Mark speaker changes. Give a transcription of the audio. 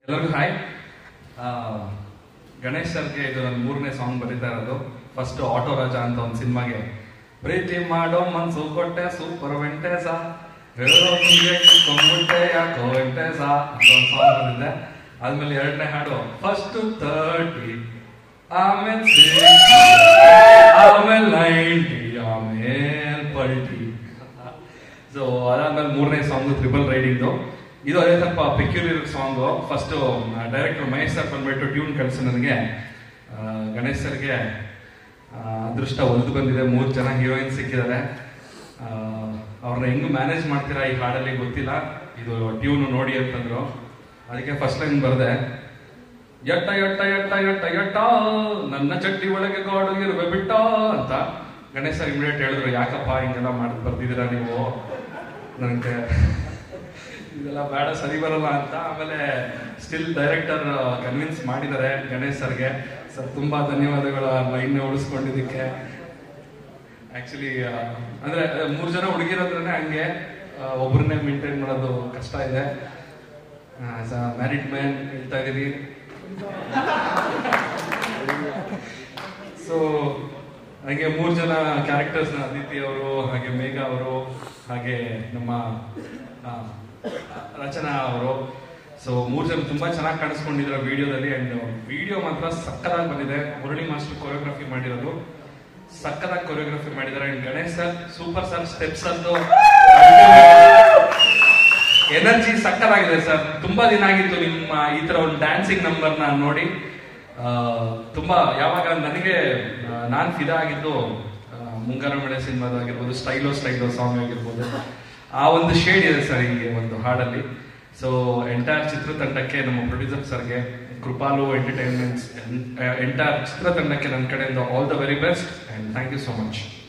Speaker 1: ಎಲ್ಲರಿಗೂ ಹಾಯ್ ಗಣೇಶ್ ಸರ್ಗೆ ಇದು ನನ್ನ ಮೂರನೇ ಸಾಂಗ್ ಬರೀತಾ ಇರೋದು ಫಸ್ಟ್ ಆಟೋ ರಾಜ ಅಂತ ಒಂದು ಸಿನಿಮಾಗೆ ಪ್ರೀತಿ ಮಾಡೋ ಮನ್ಸು ಕೊಟ್ಟೆ ಸೂಪರ್ ವೆಂಟೇಸ ಹೇಳೋ ಮುಂದೆ ಕೊಂಡ್ಬಿಟ್ಟೆ ಯಾಕೋ ವೆಂಟೇಸ ಅಂತ ಒಂದು ಸಾಂಗ್ ಬಂದಿದೆ ಆದ್ಮೇಲೆ ಎರಡನೇ ಹಾಡು ಫಸ್ಟ್ ತರ್ಟಿ ಆಮೇಲೆ ಆಮೇಲೆ ನೈಂಟಿ ಆಮೇಲೆ ಪಲ್ಟಿ ಸೊ ಅದಾದ್ಮೇಲೆ ಮೂರನೇ ಸಾಂಗ್ ಟ್ರಿಬಲ್ ರೈಡಿಂಗ್ದು ಇದು ಅದೇ ಸ್ವಲ್ಪ peculiar song first director Mahesh sir ಬಂದ್ಬಿಟ್ಟು ಟ್ಯೂನ್ ಕಳಿಸಿ ನನಗೆ ಆ, ಗಣೇಶ್ ಸರ್ಗೆ ಆ, ಅದೃಷ್ಟ ಒಲ್ದು ಬಂದಿದೆ ಮೂರು ಜನ ಹೀರೋಯಿನ್ ಸಿಕ್ಕಿದ್ದಾರೆ ಆ, ಅವ್ರನ್ನ ಹೆಂಗ್ ಮ್ಯಾನೇಜ್ ಮಾಡ್ತೀರಾ ಈ ಹಾಡಲ್ಲಿ ಗೊತ್ತಿಲ್ಲ ಇದು ಟ್ಯೂನ್ ನೋಡಿ ಅಂತಂದ್ರು ಅದಕ್ಕೆ ಫಸ್ಟ್ ಲೈನ್ ಬರ್ದೆ ಎಟ್ಟ ಎಟ್ಟ ಎಟ್ಟ ಎಟ್ಟ ಎಟ್ಟ ನನ್ನ ಚಟ್ಟಿ ಒಳಗೆ ಗಾಡು ಇರುವೆ ಬಿಟ್ಟ ಅಂತ ಗಣೇಶ್ ಸರ್ ಇಮಿಡಿಯೇಟ್ ಹೇಳಿದ್ರು ಯಾಕಪ್ಪ ಹಿಂಗೆಲ್ಲ ಮಾಡಿ ಬರ್ತಿದ್ದೀರಾ ನೀವು ನನಗೆ ಇದೆಲ್ಲ ಬೇಡ ಸರಿ ಬರಲ್ಲ ಅಂತ ಆಮೇಲೆ ಸ್ಟಿಲ್ ಡೈರೆಕ್ಟರ್ ಕನ್ವಿನ್ಸ್ ಮಾಡಿದ್ದಾರೆ ಗಣೇಶ್ ಸರ್ಗೆ ಸರ್ ತುಂಬಾ ಧನ್ಯವಾದಗಳು ಲೈನ್ ಉಳಿಸ್ಕೊಂಡಿದ್ದಕ್ಕೆ ಆಕ್ಚುಲಿ ಅಂದ್ರೆ ಅಹ್, ಮೂರ್ ಜನ ಹುಡುಗಿರೋದ್ರೇ ಹಂಗೆ ಅಹ್, ಒಬ್ರನ್ನೇ ಮೇಂಟೈನ್ ಮಾಡೋದು ಕಷ್ಟ ಇದೆ ಮ್ಯಾರಿಡ್ ಮ್ಯಾನ್ ಹೇಳ್ತಾ ಇದೀನಿ ಸೊ ಹಾಗೆ ಮೂರು ಜನ ಕ್ಯಾರೆಕ್ಟರ್ಸ್ ಅದಿತಿ ಅವರು ಹಾಗೆ ಮೇಘ ಅವರು ಹಾಗೆ ನಮ್ಮ ಆ, ರಚನಾ ಅವರು ಸೊ ಮೂರು ಜನ ತುಂಬಾ ಚೆನ್ನಾಗಿ ಕಾಣಿಸ್ಕೊಂಡಿದ್ರು ವಿಡಿಯೋದಲ್ಲಿ ಅಂಡ್ ವಿಡಿಯೋ ಮಾತ್ರ ಸಕ್ಕತ್ತಾಗಿ ಬಂದಿದೆ ಮುರಳಿ ಮಾಸ್ಟರ್ ಕೊರಿಯೋಗ್ರಫಿ ಮಾಡಿರೋದು ಸಕ್ಕತ್ತಾಗಿ ಕೊರಿಯೋಗ್ರಫಿ ಮಾಡಿದ್ದಾರೆ and Ganesh sir super sir steps ಅಂತೂ ಎನರ್ಜಿ ಸಕ್ಕತ್ತಾಗಿದೆ ಸರ್ ತುಂಬಾ ದಿನ ಆಗಿತ್ತು ನಿಮ್ಮ ಈ ತರ ಒಂದು ಡ್ಯಾನ್ಸಿಂಗ್ ನಂಬರ್ ನ ನೋಡಿ ಆ, ತುಂಬಾ ಯಾವಾಗ ನನಗೆ ಆ, ನಾನ್ ಫಿದಾ ಆಗಿದ್ದು ಆ, ಮುಂಗಾರು ಮಳೆ ಸಿನಿಮಾದಾಗಿರ್ಬೋದು ಸ್ಟೈಲೋ ಸ್ಟೈಲೋ ಸಾಂಗ್ ಆಗಿರ್ಬೋದು ಆ ಒಂದು ಶೇಡ್ ಇದೆ ಸರ್ ಹಿಂಗೆ ಒಂದು ಹಾಡಲ್ಲಿ ಸೊ ಎಂಟೈರ್ ಚಿತ್ರತಂಡಕ್ಕೆ ನಮ್ಮ ಪ್ರೊಡ್ಯೂಸರ್ ಸರ್ಗೆ ಕೃಪಾಲು ಎಂಟರ್ಟೈನ್ಮೆಂಟ್ಸ್ ಎಂಟೈರ್ ಚಿತ್ರತಂಡಕ್ಕೆ ನನ್ನ ಕಡೆಯಿಂದ all the very best and thank you so much